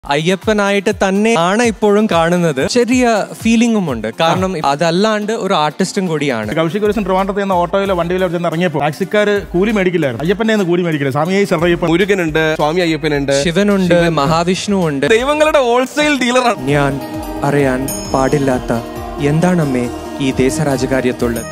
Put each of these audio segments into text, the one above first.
അയ്യപ്പനായിട്ട് തന്നെ ആണ് ഇപ്പോഴും കാണുന്നത് ചെറിയ ഫീലിംഗും ഉണ്ട് കാരണം അതല്ലാണ്ട് ഒരു ആർട്ടിസ്റ്റും കൂടിയാണ് കൗശിക് ഒരു ദിവസം ട്രിവാൻഡ്രത്ത് നിന്ന് ഓട്ടോയിലോ വണ്ടിയിലോ ചെന്ന് ഇറങ്ങിയപ്പോൾ ടാക്സിക്കാർ കൂലി മേടിക്കില്ലായിരുന്നു അയ്യപ്പന്റെ നിന്ന് കൂലി മേടിക്കില്ല സ്വാമിയായി ചെറിയപ്പൻ മുരുകനുണ്ട് സ്വാമി അയ്യപ്പനുണ്ട് ശിവനുണ്ട് മഹാവിഷ്ണു ഉണ്ട് ദൈവങ്ങളുടെ ഹോൾസെയിൽ ഡീലറാണ് ഞാൻ അറിയാൻ പാടില്ലാത്ത എന്താണമ്മേ ഈ ദേശരാജകാര്യത്തുള്ളത്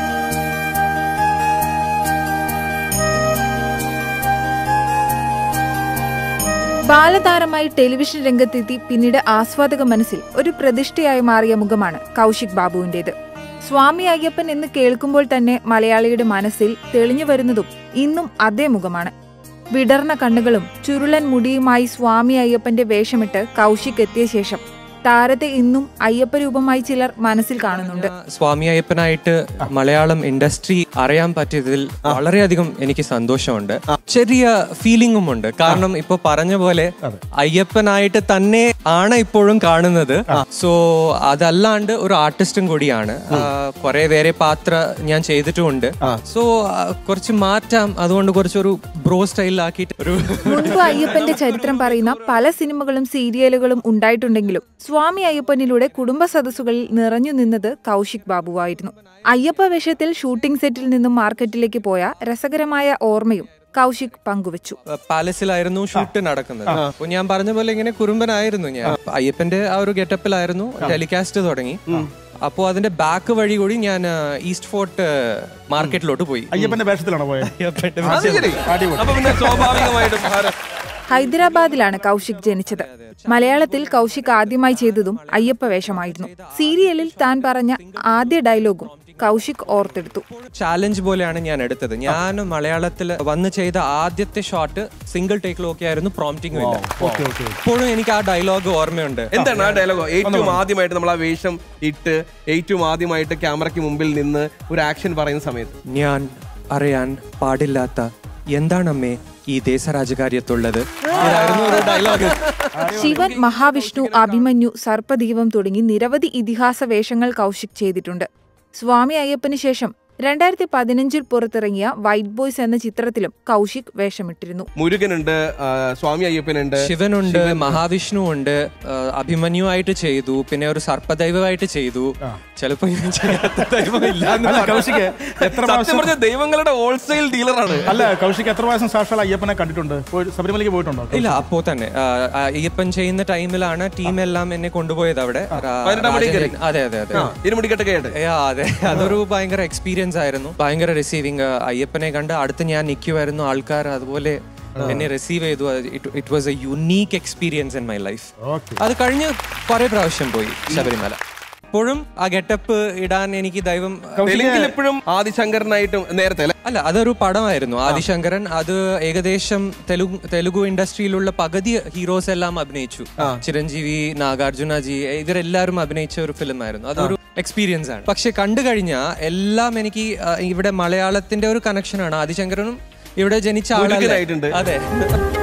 ബാലതാരമായി ടെലിവിഷൻ രംഗത്തെത്തി പിന്നീട് ആസ്വാദക മനസ്സിൽ ഒരു പ്രതിഷ്ഠയായി മാറിയ മുഖമാണ് കൗശിക് ബാബുവിന്റേത് സ്വാമി അയ്യപ്പൻ എന്ന് കേൾക്കുമ്പോൾ തന്നെ മലയാളിയുടെ മനസ്സിൽ തെളിഞ്ഞു വരുന്നതും ഇന്നും അതേ മുഖമാണ് വിടർന്ന കണ്ണുകളും ചുരുളൻ മുടിയുമായി സ്വാമി അയ്യപ്പന്റെ വേഷമിട്ട് കൗശിക് എത്തിയ ശേഷം താരത്തെ ഇന്നും അയ്യപ്പ രൂപമായി ചിലർ മനസ്സിൽ കാണുന്നുണ്ട് സ്വാമി അയ്യപ്പനായിട്ട് മലയാളം ഇൻഡസ്ട്രി അറിയാൻ പറ്റിയതിൽ വളരെയധികം എനിക്ക് സന്തോഷമുണ്ട് ചെറിയ ഫീലിംഗും ഉണ്ട് കാരണം ഇപ്പൊ പറഞ്ഞ പോലെ അയ്യപ്പനായിട്ട് തന്നെ ആണ് ഇപ്പോഴും കാണുന്നത് സോ അതല്ലാണ്ട് ഒരു ആർട്ടിസ്റ്റും കൂടിയാണ് കുറെ വേറെ പാത്ര ഞാൻ ചെയ്തിട്ടുമുണ്ട് സോ കുറച്ച് മാറ്റാം അതുകൊണ്ട് കുറച്ചൊരു ബ്രോ സ്റ്റൈലിലാക്കിയിട്ട് ഒരു മുൻപ് അയ്യപ്പന്റെ ചരിത്രം പറയുന്ന പല സിനിമകളും സീരിയലുകളും ഉണ്ടായിട്ടുണ്ടെങ്കിലും സ്വാമി അയ്യപ്പനിലൂടെ കുടുംബ സദസ്സുകളിൽ നിറഞ്ഞു നിന്നത് കൗശിക് ബാബുവായിരുന്നു അയ്യപ്പ വേഷത്തിൽ ഷൂട്ടിംഗ് സെറ്റിൽ നിന്നും മാർക്കറ്റിലേക്ക് പോയ രസകരമായ ഓർമ്മയും കൗശിക് പങ്കുവച്ചു പാലസിലായിരുന്നു ഷൂട്ട് നടക്കുന്നത് അപ്പൊ ഞാൻ പറഞ്ഞ പോലെ ഇങ്ങനെ കുറുമ്പനായിരുന്നു ഞാൻ അയ്യപ്പന്റെ ആ ഒരു ഗെറ്റപ്പിലായിരുന്നു ടെലികാസ്റ്റ് തുടങ്ങി അപ്പോ അതിന്റെ ബാക്ക് വഴി കൂടി ഞാൻ ആ, ഈസ്റ്റ് ഫോർട്ട് മാർക്കറ്റിലോട്ട് പോയി അയ്യപ്പന്റെ വേഷത്തിലാണോ പോയത് അയ്യപ്പന്റെ അത് ശരി അടിപൊളി. അപ്പൊ പിന്നെ സ്വാഭാവികമായിട്ടും ഭാരത് ഹൈദരാബാദിലാണ് കൗശിക് ജനിച്ചത് മലയാളത്തിൽ കൗശിക് ആദ്യമായി ചെയ്തതും അയ്യപ്പ വേഷമായിരുന്നു സീരിയലിൽ താൻ പറഞ്ഞ ആദ്യ ഡയലോഗും കൗശിക് ഓർത്തെടുത്തു ചാലഞ്ച് പോലെയാണ് ഞാൻ എടുത്തത് ഞാൻ മലയാളത്തിൽ വന്ന് ചെയ്ത ആദ്യത്തെ ഷോട്ട് സിംഗിൾ ടേക്കിൽ ഓക്കെ ആയിരുന്നു പ്രോംപ്റ്റിംഗും ഇല്ല ഓക്കെ ഓക്കെ ഇപ്പോഴും എനിക്ക് ആ ഡയലോഗ് ഓർമ്മയുണ്ട് എന്താണ് ആ ഡയലോഗ് ഏറ്റവും ആദ്യമായിട്ട് നമ്മൾ ആ വേഷം ഇട്ട് ഏറ്റവും ആദ്യമായിട്ട് ക്യാമറയ്ക്ക് മുമ്പിൽ നിന്ന് ഒരു ആക്ഷൻ പറയുന്ന സമയത്ത് ഞാൻ അറിയാൻ പാടില്ലാത്ത എന്താണമ്മേ ഈ ദേശരാജകാര്യത്തുള്ളത് ഇതായിരുന്നു ഒരു ഡയലോഗ് ശിവൻ മഹാവിഷ്ണു അഭിമന്യു സർപ്പദീപം തുടങ്ങി നിരവധി ഇതിഹാസ വേഷങ്ങൾ കൗശിക് ചെയ്തിട്ടുണ്ട് സ്വാമി അയ്യപ്പന് ശേഷം രണ്ടായിരത്തി പതിനഞ്ചിൽ പുറത്തിറങ്ങിയ വൈറ്റ് ബോയ്സ് എന്ന ചിത്രത്തിലും കൗശിക് വേഷമിട്ടിരുന്നു മുരുകനുണ്ട് ആ, സ്വാമി അയ്യപ്പനുണ്ട് ശിവനുണ്ട് മഹാവിഷ്ണു ഉണ്ട് ആ, അഭിമന്യു ആയിട്ട് ചെയ്തു പിന്നെ ഒരു സർപ്പദൈവമായിട്ട് ചെയ്തു ചിലപ്പോ ഞാൻ ചെയ്യാത്ത ദൈവം ഇല്ല എന്ന് അല്ല പറയാം. കൗശിക്ക് എത്ര സത്യം പ്രാവശ്യം പറഞ്ഞ ദൈവങ്ങളുടെ ഹോൾസെയിൽ ഡീലറാണ് അല്ല കൗശിക്ക് എത്ര പ്രാവശ്യം സാക്ഷാൽ അയ്യപ്പനെ കണ്ടിട്ടുണ്ട് പോയി- ശബരിമലയ്ക്ക് പോയിട്ടുണ്ടോ ഇല്ല അപ്പോ തന്നെ ആ, ആ, അയ്യപ്പൻ ചെയ്യുന്ന ടൈമിലാണ് ടീം എല്ലാം എന്നെ കൊണ്ടുപോയത് അവിടെ രാ- പതിനെട്ടാം പടി കയറി. രാജൻ- അതെ അതെ അതെ ഇരുമുടിക്കെട്ടൊക്കെ ആയിട്ട് ഏ, അതെ അതൊരു ഭയങ്കര എക്സ്പീരിയൻസ് ആയിരുന്നു ഭയങ്കര റിസീവിങ് അയ്യപ്പനെ കണ്ട് അടുത്ത് ഞാൻ നിൽക്കുമായിരുന്നു ആൾക്കാർ അതുപോലെ എന്നെ റിസീവ് ചെയ്തു it was a unique experience in my life okay അത് കഴിഞ്ഞ് കുറെ പ്രാവശ്യം പോയി ശബരിമല ഇപ്പോഴും ആ ഗെറ്റപ്പ് ഇടാൻ എനിക്ക് ദൈവം തെലുങ്കിൽ എപ്പോഴും ആദിശങ്കരനായിട്ടും നേരത്തെ അല്ലെ അല്ല അതൊരു പടമായിരുന്നു ആദിശങ്കരൻ അത് ഏകദേശം തെലുഗു തെലുഗു ഇൻഡസ്ട്രിയിലുള്ള പകുതി ഹീറോസ് എല്ലാം അഭിനയിച്ചു ചിരഞ്ജീവി നാഗാർജുന ജി ഇവരെല്ലാവരും അഭിനയിച്ച ഒരു ഫിലിം ആയിരുന്നു അതൊരു എക്സ്പീരിയൻസ് ആണ് പക്ഷെ കണ്ടു കഴിഞ്ഞാൽ എല്ലാം എനിക്ക് ആ, ഇവിടെ മലയാളത്തിന്റെ ഒരു കണക്ഷനാണ് ആദിശങ്കരനും ഇവിടെ ജനിച്ച ആളല്ലേ മുരുകനായിട്ടുണ്ട്. അതെ